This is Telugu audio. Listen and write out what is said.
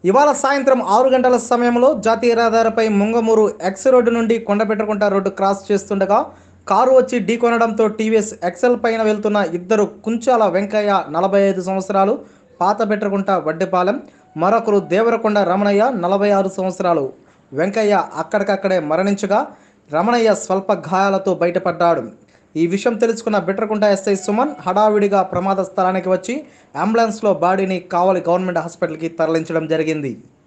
ఇవాళ సాయంత్రం ఆరు గంటల సమయంలో జాతీయ రహదారిపై ముంగమూరు ఎక్స్ రోడ్డు నుండి కొండపెట్టకుంట రోడ్డు క్రాస్ చేస్తుండగా కారు వచ్చి ఢీకొనడంతో టీవీఎస్ ఎక్సెల్ పైన వెళ్తున్న ఇద్దరు కుంచాల వెంకయ్య నలభై ఐదు సంవత్సరాలు పాత బెట్టకుంట వడ్డెపాలెం మరొకరు దేవరకొండ రమణయ్య నలభై ఆరు సంవత్సరాలు వెంకయ్య అక్కడికక్కడే మరణించగా రమణయ్య స్వల్ప గాయాలతో బయటపడ్డాడు ఈ విషయం తెలుసుకున్న బిట్రకుంట ఎస్ఐ సుమన్ హడావిడిగా ప్రమాద స్థలానికి వచ్చి అంబులెన్స్లో బాడీని కావలి గవర్నమెంట్ హాస్పిటల్కి తరలించడం జరిగింది